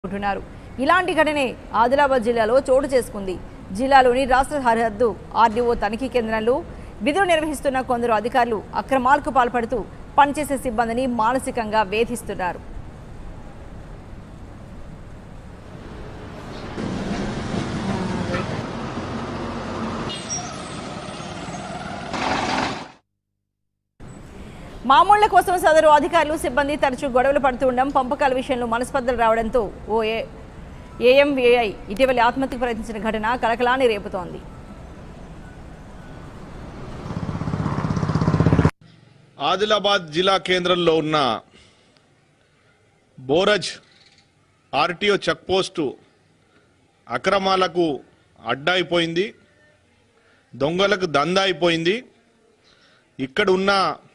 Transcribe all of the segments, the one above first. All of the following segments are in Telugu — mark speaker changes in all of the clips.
Speaker 1: ఉంటున్నారు ఇలాంటి ఘటనే ఆదిలాబాద్ జిల్లాలో చోటు చేసుకుంది జిల్లాలోని రాష్ట్ర సరిహద్దు ఆర్డీఓ తనిఖీ కేంద్రంలో విధులు నిర్వహిస్తున్న కొందరు అధికారులు అక్రమాలకు పాల్పడుతూ పనిచేసే సిబ్బందిని మానసికంగా వేధిస్తున్నారు మామూళ్ల కోసం సదరు అధికారులు సిబ్బంది తరచూ గొడవలు పడుతూ ఉండడం పంపకాల విషయంలో మనస్పర్ధలు రావడంతో ఓ ఏ ఏఎంఏఐ ఇటీవల ఆత్మహత్యకు ప్రయత్నించిన ఘటన కలకలాన్ని రేపుతోంది
Speaker 2: ఆదిలాబాద్ జిల్లా కేంద్రంలో ఉన్న బోరజ్ ఆర్టీఓ చెక్ పోస్టు అక్రమాలకు అడ్డా అయిపోయింది దొంగలకు దంద అయిపోయింది ఇక్కడ ఉన్న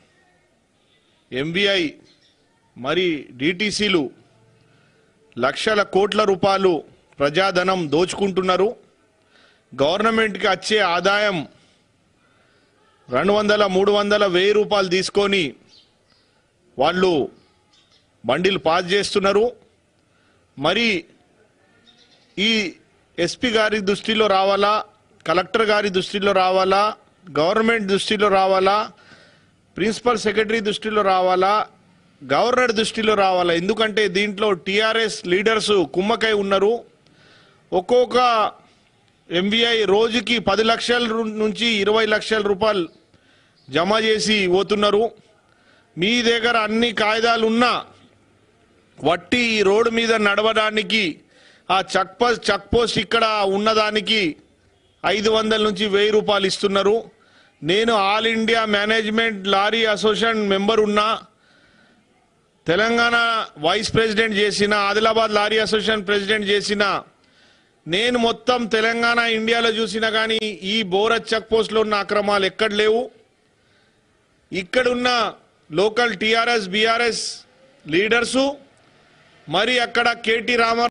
Speaker 2: ఎంబీఐ మరి డిటీసీలు లక్షల కోట్ల రూపాయలు ప్రజాధనం దోచుకుంటున్నారు గవర్నమెంట్కి వచ్చే ఆదాయం రెండు వందల మూడు వందల వెయ్యి రూపాయలు తీసుకొని వాళ్ళు బండిలు పాస్ చేస్తున్నారు మరి ఈ ఎస్పీ గారి దృష్టిలో రావాలా కలెక్టర్ గారి దృష్టిలో రావాలా గవర్నమెంట్ దృష్టిలో రావాలా ప్రిన్సిపల్ సెక్రటరీ దృష్టిలో రావాలా గవర్నర్ దృష్టిలో రావాలా ఎందుకంటే దీంట్లో టీఆర్ఎస్ లీడర్స్ కుమ్మకై ఉన్నారు ఒక్కొక్క ఎంబీఐ రోజుకి పది లక్షల రు- నుంచి ఇరవై లక్షల రూపాయలు జమ చేసి పోతున్నారు మీ దగ్గర అన్ని కాయిదాలు ఉన్నా వట్టి ఈ రోడ్డు మీద నడవడానికి ఆ చెక్ పోస్ట్ చెక్ పోస్ట్ ఇక్కడ ఉన్నదానికి ఐదు వందల నుంచి వెయ్యి రూపాయలు ఇస్తున్నారు నేను all India management lorry association member ఉన్నా తెలంగాణ వైస్ ప్రెసిడెంట్ చేసిన ఆదిలాబాద్ లారీ అసోసియేషన్ ప్రెసిడెంట్ చేసిన నేను మొత్తం తెలంగాణ ఇండియాలో చూసినా కానీ ఈ బోరత్ చెక్ పోస్ట్లో ఉన్న అక్రమాలు ఎక్కడ లేవు ఇక్కడున్న లోకల్ టీఆర్ఎస్ బీఆర్ఎస్ లీడర్సు మరి అక్కడ కేటీ రామారావు